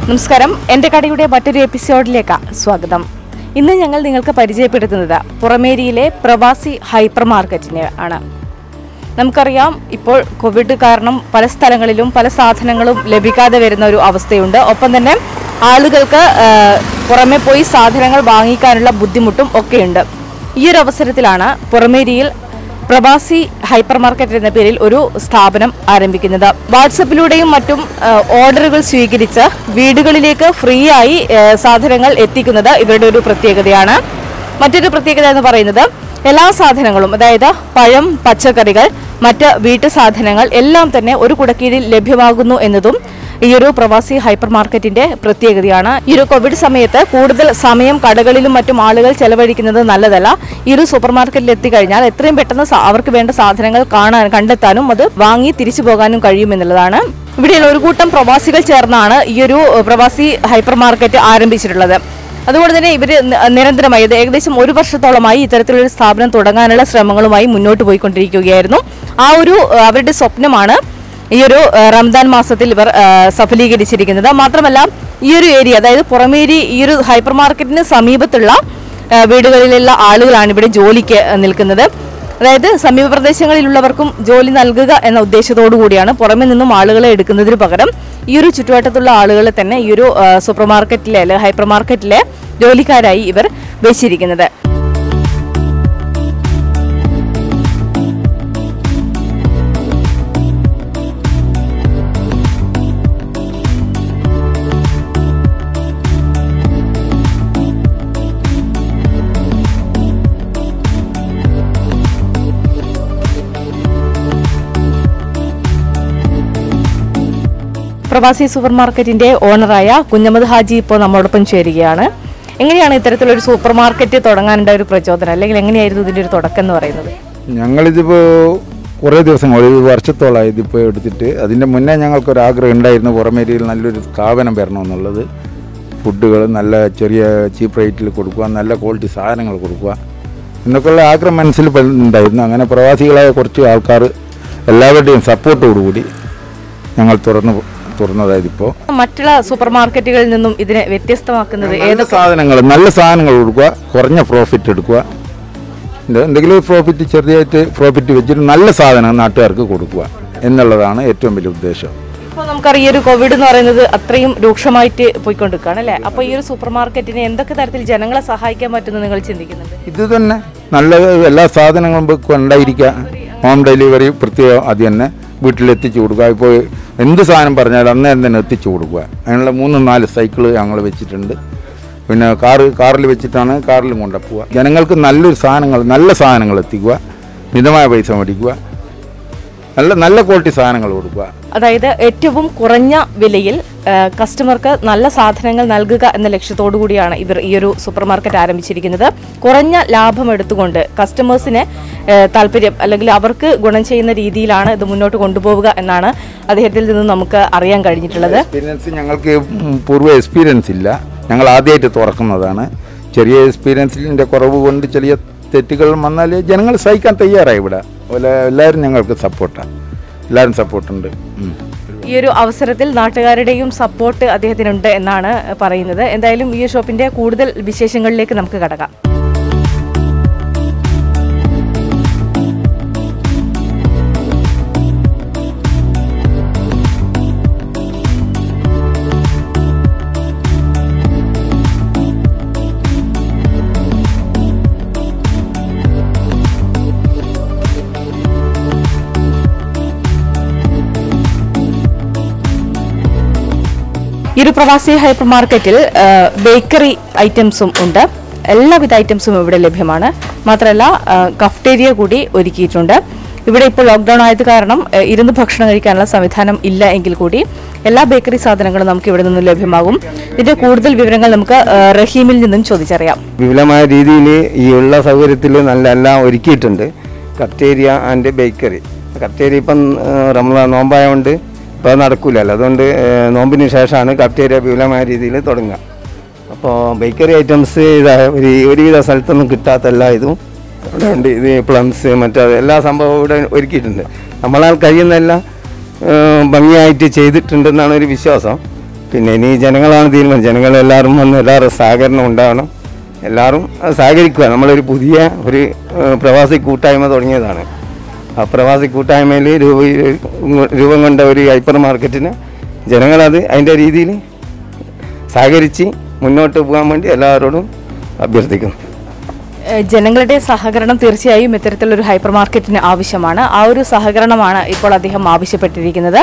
നമസ്കാരം എൻ്റെ കടയുടെ മറ്റൊരു എപ്പിസോഡിലേക്ക് സ്വാഗതം ഇന്ന് ഞങ്ങൾ നിങ്ങൾക്ക് പരിചയപ്പെടുത്തുന്നത് പുറമേരിയിലെ പ്രവാസി ഹൈപ്പർ മാർക്കറ്റിനെ ആണ് നമുക്കറിയാം ഇപ്പോൾ കോവിഡ് കാരണം പല സ്ഥലങ്ങളിലും പല സാധനങ്ങളും ലഭിക്കാതെ വരുന്ന ഒരു അവസ്ഥയുണ്ട് ഒപ്പം തന്നെ ആളുകൾക്ക് ആ, പുറമെ പോയി സാധനങ്ങൾ വാങ്ങിക്കാനുള്ള ബുദ്ധിമുട്ടും ഒക്കെയുണ്ട് ഈ ഒരു അവസരത്തിലാണ് പുറമേരിയിൽ പ്രവാസി ഹൈപ്പർ മാർക്കറ്റ് എന്ന പേരിൽ ഒരു സ്ഥാപനം ആരംഭിക്കുന്നത് വാട്സപ്പിലൂടെയും മറ്റും ആ, ഓർഡറുകൾ സ്വീകരിച്ച് വീടുകളിലേക്ക് ഫ്രീ ആയി ആ, സാധനങ്ങൾ എത്തിക്കുന്നത് ഇവരുടെ ഒരു പ്രത്യേകതയാണ് മറ്റൊരു പ്രത്യേകത എന്ന് പറയുന്നത് എല്ലാ സാധനങ്ങളും അതായത് പഴം പച്ചക്കറികൾ മറ്റ് വീട്ടു സാധനങ്ങൾ എല്ലാം തന്നെ ഒരു കുടക്കീഴിൽ ലഭ്യമാകുന്നു എന്നതും ഈ ഒരു പ്രവാസി ഹൈപ്പർ മാർക്കറ്റിന്റെ പ്രത്യേകതയാണ് ഈ ഒരു കോവിഡ് സമയത്ത് കൂടുതൽ സമയം കടകളിലും മറ്റും ആളുകൾ ചെലവഴിക്കുന്നത് നല്ലതല്ല ഈ ഒരു സൂപ്പർ മാർക്കറ്റിൽ എത്തിക്കഴിഞ്ഞാൽ എത്രയും പെട്ടെന്ന് സ- അവർക്ക് വേണ്ട സാധനങ്ങൾ കാണാൻ കണ്ടെത്താനും അത് വാങ്ങി തിരിച്ചു പോകാനും കഴിയുമെന്നുള്ളതാണ് ഇവിടെയുള്ള ഒരു കൂട്ടം പ്രവാസികൾ ചേർന്നാണ് ഈ ഒരു ഏഹ്, പ്രവാസി ഹൈപ്പർ മാർക്കറ്റ് ആരംഭിച്ചിട്ടുള്ളത് അതുകൊണ്ട് തന്നെ ഇവർ നിരന്തരമായി ഇത് ഏകദേശം ഒരു വർഷത്തോളമായി ഇത്തരത്തിലൊരു സ്ഥാപനം തുടങ്ങാനുള്ള ശ്രമങ്ങളുമായി മുന്നോട്ട് പോയിക്കൊണ്ടിരിക്കുകയായിരുന്നു ആ ഒരു ഏഹ്, അവരുടെ സ്വപ്നമാണ് ഈ ഒരു ഏഹ്, റംദാൻ മാസത്തിൽ ഇവർ ഏഹ്, സഫലീകരിച്ചിരിക്കുന്നത് മാത്രമല്ല ഈ ഒരു ഏരിയ അതായത് പുറമേരി ഈ ഒരു ഹൈപ്പർ മാർക്കറ്റിന് സമീപത്തുള്ള ഏഹ്, വീടുകളിലുള്ള ആളുകളാണ് ഇവിടെ ജോലിക്ക് ഏഹ്, നിൽക്കുന്നത് അതായത് സമീപ പ്രദേശങ്ങളിലുള്ളവർക്കും ജോലി നൽകുക എന്ന ഉദ്ദേശത്തോടു കൂടിയാണ് പുറമെ നിന്നും ആളുകളെ എടുക്കുന്നതിന് പകരം ഈ ഒരു ചുറ്റുവട്ടത്തുള്ള ആളുകളെ തന്നെ ഈ ഒരു ആ, സൂപ്പർ മാർക്കറ്റിലെ അല്ലെങ്കിൽ ഹൈപ്പർ മാർക്കറ്റിലെ ജോലിക്കാരായി ഇവർ വെച്ചിരിക്കുന്നത് പ്രവാസി സൂപ്പർ മാർക്കറ്റിന്റെ ഓണറായ കുഞ്ഞമ്മദ് ഹാജി ഇപ്പോൾ നമ്മോടൊപ്പം ചേരുകയാണ് എങ്ങനെയാണ് ഇത്തരത്തിലൊരു സൂപ്പർ മാർക്കറ്റ് തുടങ്ങാനുള്ള ഒരു പ്രചോദനം അല്ലെങ്കിൽ എങ്ങനെയായിരുന്നു ഇതിന്റെ ഒരു തുടക്കം എന്ന് പറയുന്നത് ഞങ്ങളിതിപ്പോൾ കുറേ ദിവസം ഒരു വർഷത്തോളമായി ഇതിപ്പോൾ എടുത്തിട്ട് അതിൻ്റെ മുന്നേ ഞങ്ങൾക്കൊരു ആഗ്രഹം ഉണ്ടായിരുന്നു പുറമേരിയിൽ നല്ലൊരു സ്ഥാപനം വരണമെന്നുള്ളത് ഫുഡുകൾ നല്ല ചെറിയ ചീപ്പ് റേറ്റിൽ കൊടുക്കുക നല്ല ക്വാളിറ്റി സാധനങ്ങൾ കൊടുക്കുക എന്നൊക്കെയുള്ള ആഗ്രഹം മനസ്സിൽ പ- ഉണ്ടായിരുന്നു അങ്ങനെ പ്രവാസികളായ കുറച്ച് ആൾക്കാർ എല്ലാവരുടെയും സപ്പോർട്ടോടുകൂടി ഞങ്ങൾ തുറന്നു തുറന്നതായത് ഇപ്പോൾ മറ്റുള്ള സൂപ്പർ മാർക്കറ്റുകളിൽ നിന്നും ഇതിനെ വ്യത്യസ്തമാക്കുന്നത് നല്ല സാധനങ്ങൾ നല്ല സാധനങ്ങൾ കൊടുക്കുക കുറഞ്ഞ പ്രോഫിറ്റ് എടുക്കുക എന്ത് എന്തെങ്കിലും പ്രോഫിറ്റ് ചെറുതായിട്ട് പ്രോഫിറ്റ് വെച്ചിട്ട് നല്ല സാധനം നാട്ടുകാർക്ക് കൊടുക്കുക എന്നുള്ളതാണ് ഏറ്റവും വലിയ ഉദ്ദേശം ഇപ്പോൾ നമുക്കറിയാം ഈ ഒരു കോവിഡ് എന്ന് പറയുന്നത് അത്രയും രൂക്ഷമായിട്ട് പോയിക്കൊണ്ടിരിക്കുകയാണ് അല്ലേ അപ്പോൾ ഈ ഒരു സൂപ്പർ മാർക്കറ്റിനെ എന്തൊക്കെ തരത്തിൽ ജനങ്ങളെ സഹായിക്കാൻ പറ്റുമെന്ന് നിങ്ങൾ ചിന്തിക്കുന്നുണ്ട് ഇത് തന്നെ നല്ല എല്ലാ സാധനങ്ങളും ഇപ്പൊ ഉണ്ടായിരിക്കുക ഹോം ഡെലിവറി പ്രത്യേകം അത് തന്നെ വീട്ടിലെത്തിച്ചു കൊടുക്കുക ഇപ്പോൾ എന്ത് സാധനം പറഞ്ഞാലും അന്നേരം തന്നെ എത്തിച്ചു കൊടുക്കുക അതിനുള്ള മൂന്ന് നാല് സൈക്കിൾ ഞങ്ങൾ വെച്ചിട്ടുണ്ട് പിന്നെ കാറ് കാറിൽ വെച്ചിട്ടാണ് കാറിലും കൊണ്ടു പോവുക ജനങ്ങൾക്ക് നല്ലൊരു സാധനങ്ങൾ നല്ല സാധനങ്ങൾ എത്തിക്കുക മിതമായ പൈസ മേടിക്കുക നല്ല നല്ല ക്വാളിറ്റി സാധനങ്ങൾ കൊടുക്കുക അതായത് ഏറ്റവും കുറഞ്ഞ വിലയിൽ ആ, കസ്റ്റമർക്ക് നല്ല സാധനങ്ങൾ നൽകുക എന്ന ലക്ഷ്യത്തോടു കൂടിയാണ് ഇവർ ഈ ഒരു സൂപ്പർ മാർക്കറ്റ് ആരംഭിച്ചിരിക്കുന്നത് കുറഞ്ഞ ലാഭം എടുത്തുകൊണ്ട് കസ്റ്റമേഴ്സിന് ആ, താല്പര്യം അല്ലെങ്കിൽ അവർക്ക് ഗുണം ചെയ്യുന്ന രീതിയിലാണ് ഇത് മുന്നോട്ട് കൊണ്ടുപോവുക എന്നാണ് അദ്ദേഹത്തിൽ നിന്ന് നമുക്ക് അറിയാൻ കഴിഞ്ഞിട്ടുള്ളത് എക്സ്പീരിയൻസ് ഞങ്ങൾക്ക് ഉം പൂർവ്വ എക്സ്പീരിയൻസ് ഇല്ല ഞങ്ങൾ ആദ്യമായിട്ട് തുറക്കുന്നതാണ് ചെറിയ എക്സ്പീരിയൻസിൻ്റെ കുറവ് കൊണ്ട് ചെറിയ തെറ്റുകൾ വന്നാൽ ജനങ്ങൾ സഹിക്കാൻ തയ്യാറായി ഇവിടെ അതുപോലെ എല്ലാവരും ഞങ്ങൾക്ക് സപ്പോർട്ടാണ് എല്ലാവരും സപ്പോർട്ടുണ്ട് ഉം. ഈ ഒരു അവസരത്തിൽ നാട്ടുകാരുടെയും സപ്പോർട്ട് അദ്ദേഹത്തിനുണ്ട് എന്നാണ് പറയുന്നത് എന്തായാലും ഈ ഷോപ്പിന്റെ കൂടുതൽ വിശേഷങ്ങളിലേക്ക് നമുക്ക് കടക്കാം ഈ ഒരു പ്രവാസി ഹൈപ്പർ മാർക്കറ്റിൽ ആ, ബേക്കറി ഐറ്റംസും ഉണ്ട് എല്ലാവിധ ഐറ്റംസും ഇവിടെ ലഭ്യമാണ് മാത്രമല്ല ആ, കഫ്റ്റേരിയ കൂടി ഒരുക്കിയിട്ടുണ്ട് ഇവിടെ ഇപ്പോൾ ലോക്ക്ഡൌൺ ആയത് കാരണം ആ, ഇരുന്ന് ഭക്ഷണം കഴിക്കാനുള്ള സംവിധാനം ഇല്ല എങ്കിൽ കൂടി എല്ലാ ബേക്കറി സാധനങ്ങളും നമുക്ക് ഇവിടെ നിന്ന് ലഭ്യമാകും ഇതിന്റെ കൂടുതൽ വിവരങ്ങൾ നമുക്ക് ആ, റഹീമിൽ നിന്നും ചോദിച്ചറിയാം വിപുലമായ രീതിയിൽ ഈ ഉള്ള സൗകര്യത്തിൽ നല്ല എല്ലാം ഒരുക്കിയിട്ടുണ്ട് കഫ്റ്റേരിയ ആൻഡ് ബേക്കറി കഫ്റ്റേരിയ ഇപ്പം ആ, റമദാൻ നോമ്പായതുകൊണ്ട് ഇപ്പോൾ നടക്കൂലല്ലോ അതുകൊണ്ട് ആ, നോമ്പിന് ശേഷമാണ് കഫ്റ്റേരിയ വിപുലമായ രീതിയിൽ തുടങ്ങുക അപ്പോൾ ബേക്കറി ഐറ്റംസ് ഇതാ ഒരു ഒരുവിധ സ്ഥലത്തൊന്നും കിട്ടാത്ത എല്ലാ ഇതും ഇവിടെ ഉണ്ട് ഇത് പ്ലംസ് മറ്റേ എല്ലാ സംഭവവും ഇവിടെ ഒരുക്കിയിട്ടുണ്ട് നമ്മളാൽ കഴിയുന്ന എല്ലാം ആ, ഭംഗിയായിട്ട് ചെയ്തിട്ടുണ്ടെന്നാണ് ഒരു വിശ്വാസം പിന്നെ ഇനി ജനങ്ങളാണ് തീരുമാനം ജനങ്ങളെല്ലാവരും വന്ന് എല്ലാവരും സഹകരണം ഉണ്ടാവണം എല്ലാവരും അത് സഹകരിക്കുക നമ്മളൊരു പുതിയ ഒരു ഏഹ്, പ്രവാസി കൂട്ടായ്മ തുടങ്ങിയതാണ് ആ പ്രവാസി കൂട്ടായ്മയിൽ രൂപ രൂപം കൊണ്ട ഒരു ഹൈപ്പർ മാർക്കറ്റിന് ജനങ്ങളത് അതിൻ്റെ രീതിയിൽ സഹകരിച്ച് മുന്നോട്ട് പോകാൻ വേണ്ടി എല്ലാവരോടും അഭ്യർത്ഥിക്കുന്നു ഏഹ് ജനങ്ങളുടെ സഹകരണം തീർച്ചയായും ഇത്തരത്തിലൊരു ഹൈപ്പർ മാർക്കറ്റിന് ആവശ്യമാണ് ആ ഒരു സഹകരണമാണ് ഇപ്പോൾ അദ്ദേഹം ആവശ്യപ്പെട്ടിരിക്കുന്നത്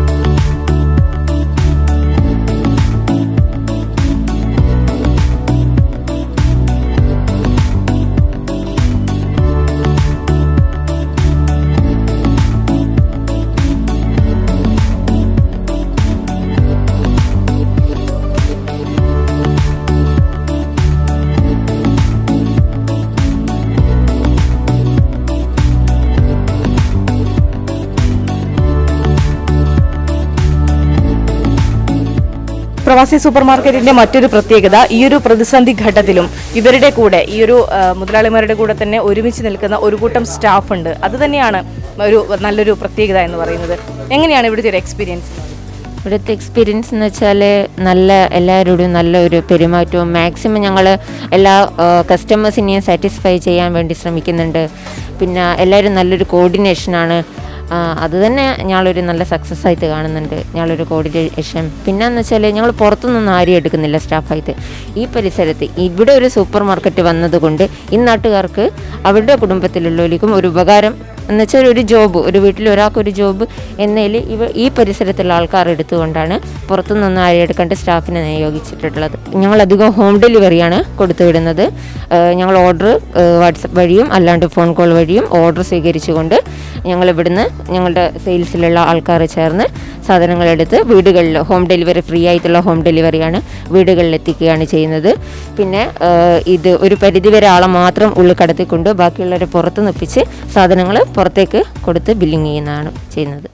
പ്രവാസി സൂപ്പർ മാർക്കറ്റിന്റെ മറ്റൊരു പ്രത്യേകത ഈ ഒരു പ്രതിസന്ധി ഘട്ടത്തിലും ഇവരുടെ കൂടെ ഈ ഒരു ആ, മുതലാളിമാരുടെ കൂടെ തന്നെ ഒരുമിച്ച് നിൽക്കുന്ന ഒരു കൂട്ടം സ്റ്റാഫ് ഉണ്ട് അത് തന്നെയാണ് ഒരു നല്ലൊരു പ്രത്യേകത എന്ന് പറയുന്നത് എങ്ങനെയാണ് ഇവിടുത്തെ ഒരു എക്സ്പീരിയൻസ് ഇവിടുത്തെ എക്സ്പീരിയൻസ് എന്ന് വെച്ചാൽ നല്ല എല്ലാവരോടും നല്ല ഒരു പെരുമാറ്റവും മാക്സിമം ഞങ്ങൾ എല്ലാ കസ്റ്റമേഴ്സിനെയും സാറ്റിസ്ഫൈ ചെയ്യാൻ വേണ്ടി ശ്രമിക്കുന്നുണ്ട് പിന്നെ എല്ലാവരും നല്ലൊരു കോർഡിനേഷനാണ് അത് തന്നെ ഞങ്ങളൊരു നല്ല സക്സസ് ആയിട്ട് കാണുന്നുണ്ട് ഞങ്ങളൊരു കോർഡിനേഷൻ പിന്നെന്ന് വെച്ചാൽ ഞങ്ങൾ പുറത്തുനിന്നൊന്നും ആരും എടുക്കുന്നില്ല സ്റ്റാഫായിട്ട് ഈ പരിസരത്ത് ഇവിടെ ഒരു സൂപ്പർ മാർക്കറ്റ് വന്നതുകൊണ്ട് ഈ നാട്ടുകാർക്ക് അവരുടെ കുടുംബത്തിലുള്ളവർക്കും ഒരു ഉപകാരം എന്ന് വെച്ചാൽ ഒരു ജോബ് ഒരു വീട്ടിൽ ഒരാൾക്ക് ഒരു ജോബ് എന്നതിൽ ഇവ ഈ പരിസരത്തുള്ള ആൾക്കാർ എടുത്തുകൊണ്ടാണ് പുറത്തുനിന്ന് ആരും എടുക്കേണ്ട സ്റ്റാഫിനെ നിയോഗിച്ചിട്ടുള്ളത് ഞങ്ങൾ അധികം ഹോം ഡെലിവറിയാണ് കൊടുത്തു വിടുന്നത് ഏഹ് ഞങ്ങൾ ഓർഡർ വാട്സപ്പ് വഴിയും അല്ലാണ്ട് ഫോൺ കോൾ വഴിയും ഓർഡർ സ്വീകരിച്ചുകൊണ്ട് ഞങ്ങൾ ഇവിടുന്ന് ഞങ്ങളുടെ സെയിൽസിലുള്ള ആൾക്കാർ ചേർന്ന് സാധനങ്ങളെടുത്ത് വീടുകളിൽ ഹോം ഡെലിവറി ഫ്രീ ആയിട്ടുള്ള ഹോം ഡെലിവറിയാണ് വീടുകളിൽ എത്തിക്കുകയാണ് ചെയ്യുന്നത് പിന്നെ ഏഹ് ഇത് ഒരു പരിധിവരെ ആളെ മാത്രം ഉള്ളിൽ കടത്തിക്കൊണ്ട് ബാക്കിയുള്ളവരെ പുറത്ത് നിപ്പിച്ച് സാധനങ്ങൾ പുറത്തേക്ക് കൊടുത്ത് ബില്ലിങ് ചെയ്യുന്നതാണ് ചെയ്യുന്നത്